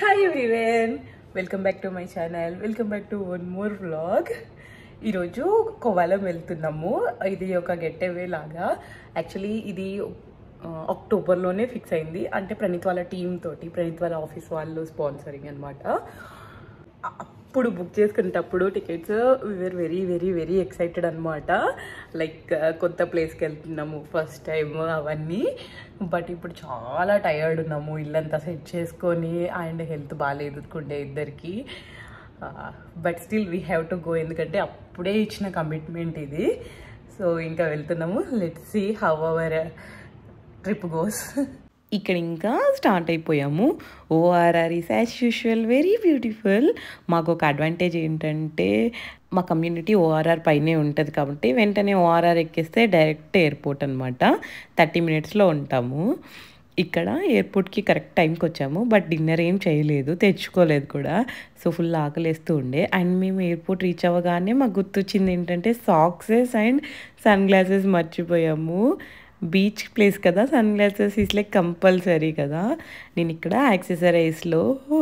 hi everyone welcome back to my channel welcome back to one more vlog ఈరోజు కోవాలం వెళ్తున్నాము ఇది ఒక get away లాగా యాక్చువల్లీ ఇది ఆ, అక్టోబర్లోనే ఫిక్స్ అయింది అంటే ప్రణీత్ వాళ్ళ టీమ్ తోటి ప్రణీత్ వాళ్ళ ఆఫీస్ వాళ్ళు స్పాన్సరింగ్ అనమాట అప్పుడు బుక్ చేసుకునేటప్పుడు tickets we're very very very excited అనమాట లైక్ కొత్త ప్లేస్కి వెళ్తున్నాము ఫస్ట్ టైం అవన్నీ బట్ ఇప్పుడు చాలా టయర్డ్ ఉన్నాము ఇల్లంతా సెట్ చేసుకొని అండ్ హెల్త్ బాగాలేదు కుండే ఇద్దరికి but still we have to go ఎందుకంటే అప్పుడే ఇచ్చిన కమిట్మెంట్ ఇది సో ఇంకా వెళ్తున్నాము let see how our trip goes ఇక్కడ ఇంకా స్టార్ట్ అయిపోయాము ORR is as usual very beautiful మాకు ఒక అడ్వాంటేజ్ ఏంటంటే మా కమ్యూనిటీ ఓఆర్ఆర్ పైనే ఉంటుంది కాబట్టి వెంటనే ఓఆర్ఆర్ ఎక్కేస్తే డైరెక్ట్ ఎయిర్పోర్ట్ అనమాట థర్టీ మినిట్స్లో ఉంటాము ఇక్కడ ఎయిర్పోర్ట్కి కరెక్ట్ టైంకి వచ్చాము బట్ డిన్నర్ ఏం చేయలేదు తెచ్చుకోలేదు కూడా సో ఫుల్ ఆకలేస్తూ ఉండే అండ్ మేము ఎయిర్పోర్ట్ రీచ్ అవ్వగానే మాకు గుర్తొచ్చింది ఏంటంటే సాక్సెస్ అండ్ సన్ గ్లాసెస్ మర్చిపోయాము బీచ్ ప్లేస్ కదా sun glasses is like compulsory కదా నేను ఇక్కడ యాక్సెసరీస్లో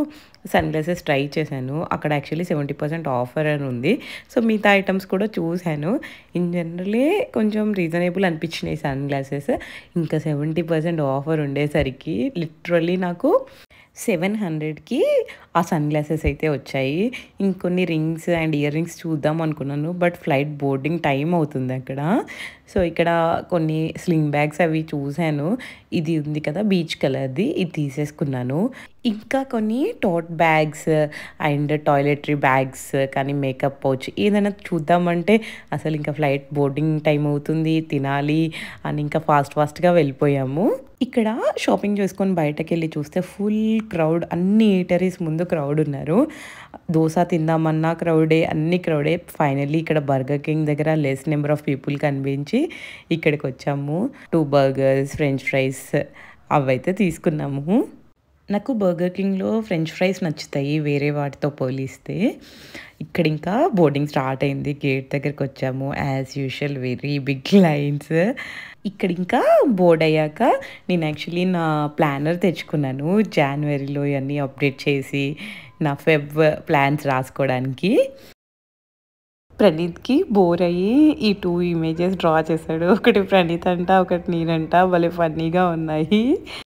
సన్ గ్లాసెస్ ట్రై చేశాను అక్కడ యాక్చువల్లీ సెవెంటీ పర్సెంట్ ఆఫర్ అని ఉంది సో మిగతా ఐటమ్స్ కూడా చూశాను ఇన్ జనరలీ కొంచెం రీజనబుల్ అనిపించినాయి సన్ గ్లాసెస్ ఇంకా సెవెంటీ పర్సెంట్ ఆఫర్ ఉండేసరికి లిటరల్లీ నాకు సెవెన్ హండ్రెడ్కి ఆ సన్ గ్లాసెస్ అయితే వచ్చాయి ఇంకొన్ని రింగ్స్ అండ్ ఇయర్ రింగ్స్ చూద్దాం అనుకున్నాను బట్ ఫ్లైట్ బోర్డింగ్ టైం అవుతుంది అక్కడ సో ఇక్కడ కొన్ని స్లింగ్ బ్యాగ్స్ అవి చూశాను ఇది ఉంది కదా బీచ్ కలర్ది ఇది తీసేసుకున్నాను ఇంకా కొన్ని tote bags and toiletry bags కానీ మేకప్ పౌచ్ ఏదైనా చూద్దామంటే అసలు ఇంకా ఫ్లైట్ బోర్డింగ్ టైం అవుతుంది తినాలి అని ఇంకా ఫాస్ట్ ఫాస్ట్గా వెళ్ళిపోయాము ఇక్కడ షాపింగ్ చేసుకొని బయటకు వెళ్ళి చూస్తే ఫుల్ క్రౌడ్ అన్ని ఈటరీస్ ముందు క్రౌడ్ ఉన్నారు దోశ తిందామన్నా క్రౌడే అన్ని క్రౌడే ఫైనల్లీ ఇక్కడ బర్గర్ కింగ్ దగ్గర లెస్ నెంబర్ ఆఫ్ పీపుల్ కనిపించి ఇక్కడికి వచ్చాము టూ బర్గర్స్ ఫ్రెంచ్ ఫ్రైస్ అవైతే తీసుకున్నాము నాకు బర్గర్ కింగ్లో ఫ్రెంచ్ ఫ్రైస్ నచ్చుతాయి వేరే వాటితో పోలిస్తే ఇక్కడ ఇంకా బోర్డింగ్ స్టార్ట్ అయింది గేట్ దగ్గరికి వచ్చాము as usual very big lines ఇక్కడ ఇంకా బోర్డ్ అయ్యాక నేను యాక్చువల్లీ నా ప్లానర్ తెచ్చుకున్నాను జనవరిలో ఇవన్నీ అప్డేట్ చేసి నా ఫెబ్ ప్లాన్స్ రాసుకోవడానికి ప్రణీత్కి బోర్ అయ్యి ఈ టూ ఇమేజెస్ డ్రా చేశాడు ఒకటి ప్రణీత్ అంట ఒకటి నేనంట భలే ఫన్నీగా ఉన్నాయి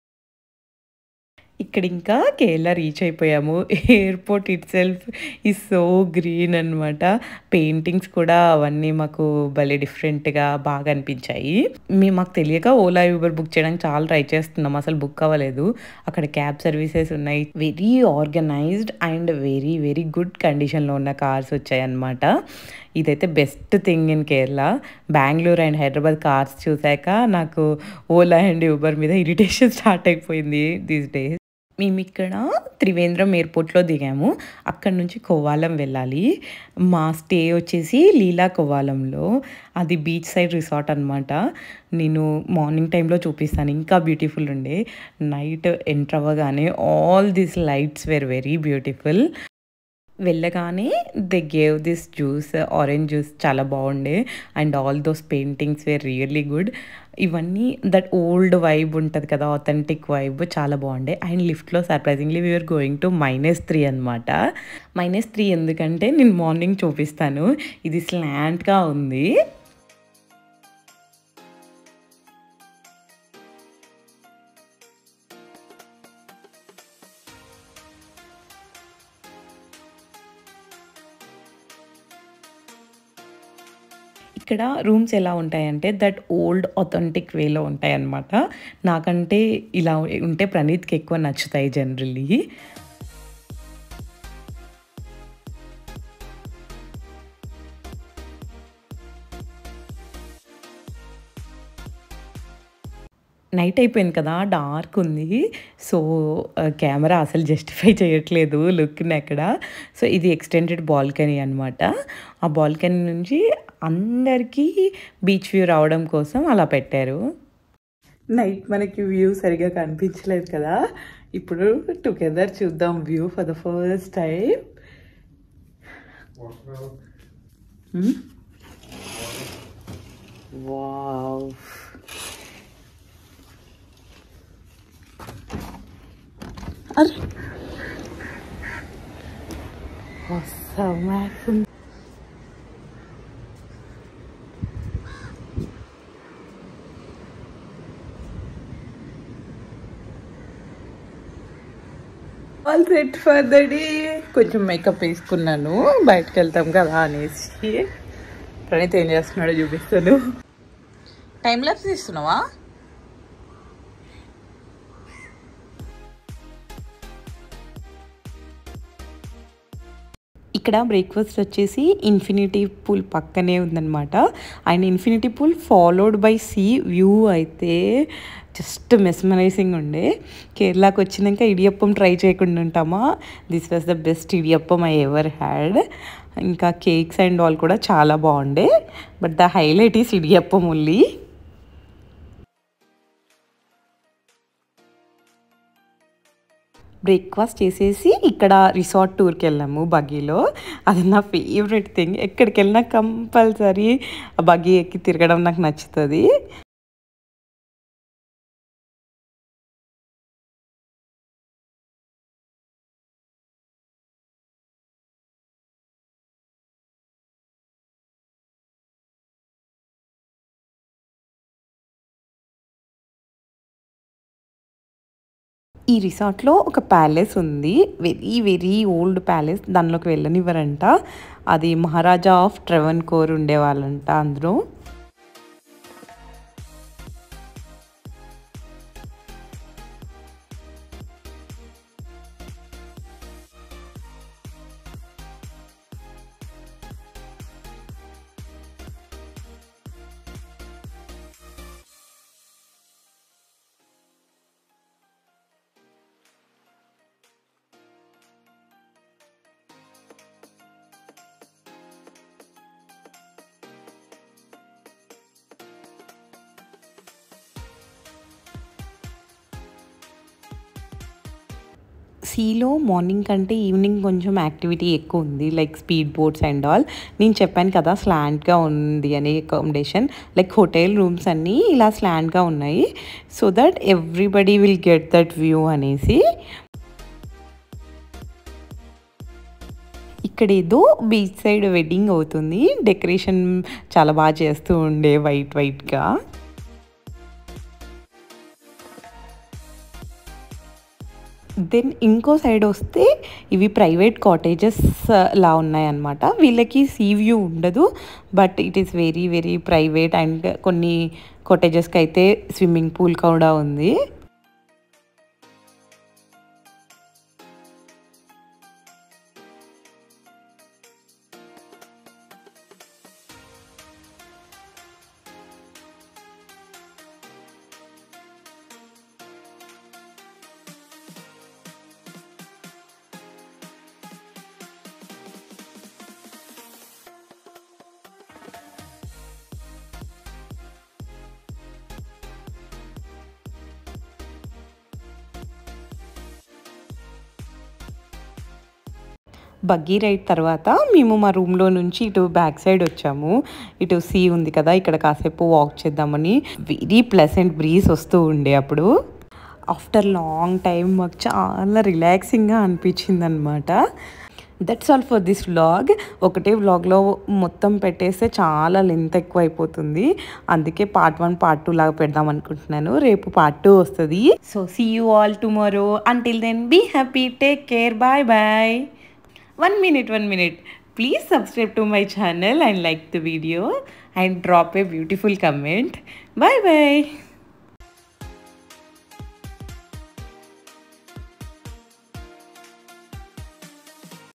ఇక్కడ ఇంకా కేరళ రీచ్ అయిపోయాము ఎయిర్పోర్ట్ ఇట్ సెల్ఫ్ ఈ సో గ్రీన్ అనమాట పెయింటింగ్స్ కూడా అవన్నీ మాకు భలే డిఫరెంట్గా బాగా అనిపించాయి మేము మాకు తెలియక ఓలా యూబర్ బుక్ చేయడానికి చాలా ట్రై చేస్తున్నాం అసలు బుక్ అవ్వలేదు అక్కడ క్యాబ్ సర్వీసెస్ ఉన్నాయి very organised and very very good కండిషన్లో ఉన్న కార్స్ వచ్చాయి అన్నమాట ఇదైతే best thing in Kerala Bengaluru and Hyderabad cars చూసాక నాకు ఓలా అండ్ యూబర్ మీద ఇరిటేషన్ స్టార్ట్ అయిపోయింది దీస్ డేస్ మేము ఇక్కడ త్రివేంద్రం ఎయిర్పోర్ట్లో దిగాము అక్కడ నుంచి కోవాలం వెళ్ళాలి మా స్టే వచ్చేసి లీలా కోవాలంలో అది బీచ్ సైడ్ రిసార్ట్ అనమాట నేను మార్నింగ్ టైంలో చూపిస్తాను ఇంకా బ్యూటిఫుల్ ఉండే నైట్ ఎంటర్ అవ్వగానే all these lights were very beautiful వెళ్ళగానే they gave this juice orange juice చాలా బాగుండే and all those paintings were really good ఇవన్నీ దట్ ఓల్డ్ వైబ్ ఉంటుంది కదా ఆథెంటిక్ వైబ్ చాలా బాగుండే అండ్ లిఫ్ట్లో surprisingly we're going to minus three అనమాట మైనస్ త్రీ ఎందుకంటే నేను మార్నింగ్ చూపిస్తాను ఇది స్లాంట్గా ఉంది ఇక్కడ రూమ్స్ ఎలా ఉంటాయంటే దట్ ఓల్డ్ అథెంటిక్ వేలో ఉంటాయి అన్నమాట నాకంటే ఇలా ఉంటే ప్రణీత్కి ఎక్కువ నచ్చుతాయి జనరల్లీ నైట్ అయిపోయింది కదా డార్క్ ఉంది సో కెమెరా అసలు జస్టిఫై చేయట్లేదు లుక్ని అక్కడ సో ఇది ఎక్స్టెండెడ్ బాల్కనీ అనమాట ఆ బాల్కనీ నుంచి అందరికీ బీచ్ వ్యూ రావడం కోసం అలా పెట్టారు నైట్ మనకి వ్యూ సరిగా కనిపించలేదు కదా ఇప్పుడు టుగెదర్ చూద్దాం view for the first time wow అరే సమాక్ all set for the day కొంచెం మేకప్ వేసుకున్నాను బయటకు వెళ్తాం కదా అనేసి ప్రణీత్ ఏం చేస్తున్నాడో చూపిస్తాను టైం ల్యాప్స్ తీస్తున్నావా ఇక్కడ బ్రేక్ఫాస్ట్ వచ్చేసి ఇన్ఫినిటీ పూల్ పక్కనే ఉందన్నమాట and infinity pool followed by sea view అయితే జస్ట్ మెస్మరైజింగ్ ఉండే కేరళకి వచ్చినాక ఇడియప్పం ట్రై చేయకుండా ఉంటామా this was the best idiyappam I ever had ఇంకా కేక్స్ అండ్ ఆల్ కూడా చాలా బాగుండే but the highlight is idiyappam only breakfast చేసేసి ఇక్కడ రిసార్ట్ టూర్కి వెళ్ళాము బగ్గీలో అది నా ఫేవరెట్ థింగ్ ఎక్కడికి వెళ్ళినా కంపల్సరీ ఆ బగ్గీ ఎక్కి తిరగడం నాకు నచ్చుతుంది ఈ రిసార్ట్లో ఒక ప్యాలెస్ ఉంది వెరీ వెరీ ఓల్డ్ ప్యాలెస్ దానిలోకి వెళ్ళనివ్వరంట అది మహారాజా ఆఫ్ ట్రెవెన్ కోర్ ఉండేవాళ్ళంట అందులో సీలో మార్నింగ్ కంటే ఈవినింగ్ కొంచెం యాక్టివిటీ ఎక్కువ ఉంది like speed boats and all నేను చెప్పాను కదా స్లాంట్గా ఉంది అనే అకామిడేషన్ లైక్ హోటల్ రూమ్స్ అన్నీ ఇలా స్లాంట్గా ఉన్నాయి so that everybody will get that view అనేసి ఇక్కడ ఏదో బీచ్ సైడ్ వెడ్డింగ్ అవుతుంది డెకరేషన్ చాలా బాగా చేస్తూ ఉండే వైట్ వైట్గా దెన్ ఇంకో సైడ్ వస్తే ఇవి ప్రైవేట్ కాటేజెస్ లా ఉన్నాయన్నమాట వీళ్ళకి సీ వ్యూ ఉండదు but it is very very private and కొన్ని కాటేజెస్కి అయితే స్విమ్మింగ్ పూల్ కూడా ఉంది బగ్గీ రైడ్ తర్వాత మేము మా రూమ్లో నుంచి ఇటు బ్యాక్ సైడ్ వచ్చాము ఇటు సీ ఉంది కదా ఇక్కడ కాసేపు వాక్ చేద్దామని వెరీ ప్లెసెంట్ బ్రీజ్ వస్తూ ఉండే అప్పుడు ఆఫ్టర్ లాంగ్ టైం మాకు చాలా రిలాక్సింగ్గా అనిపించింది అనమాట that's all for this vlog ఒకటే వ్లాగ్లో మొత్తం పెట్టేస్తే చాలా లెంత్ ఎక్కువ అయిపోతుంది అందుకే పార్ట్ వన్ పార్ట్ టూ లాగా పెడదాం అనుకుంటున్నాను రేపు పార్ట్ టూ వస్తుంది so see you all tomorrow until then be happy take care bye bye one minute one minute please subscribe to my channel and like the video and drop a beautiful comment bye bye